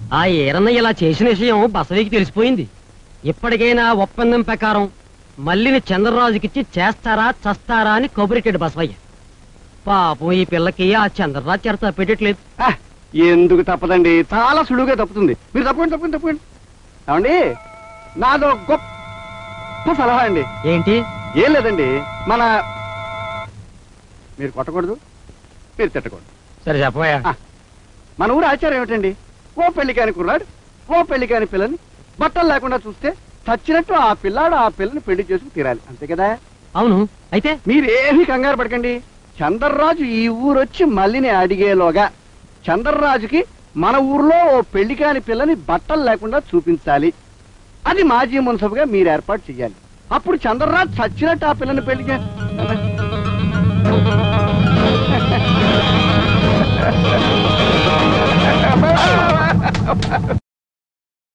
ఆ ఈరన్న ఇలా చేసిన విషయం బసవికి తెలిసిపోయింది ఇప్పటికైనా ఒప్పందం ప్రకారం మల్లిని చంద్రరాజుకిచ్చి చేస్తారా చస్తారా అని కబురెట్టాడు బసవయ్య పాపం ఈ పిల్లకి ఆ చంద్రరాజు చేత పెట్టట్లేదు ఆ, ఎందుకు తప్పదండి చాలా సులువుగా తప్పుతుంది మీరు తప్పకండి తప్పకండి తప్పకండి ఏమండి నాదో గొప్ప సలహా అండి ఏంటి ఏం లేదండి మన మీరు కొట్టకూడదు మీరు తిట్టకూడదు సరే చెప్పబోయా ఆ, మన ఊరు ఆచారం ఏమిటండి ఓ పెళ్లి కాని కుర్రాడు ఓ పెళ్లి కాని పిల్లని బట్టలు లేకుండా చూస్తే చచ్చినట్టు ఆ పిల్లాడు ఆ పిల్లని పెళ్లి చేసుకు తీరాలి అంతే కదా అవును అయితే మీరు ఏమీ కంగారు పడకండి చంద్రరాజు ఈ ఊరొచ్చి మల్లిని అడిగేలోగా చంద్రరాజుకి మన ఊర్లో ఓ పెళ్లి కాని పిల్లని బట్టలు లేకుండా చూపించాలి అది మాజీ మున్సబుగా మీరు ఏర్పాటు చేయాలి అప్పుడు చంద్రరాజు చచ్చినట్టు ఆ పిల్లని పెళ్లి చే-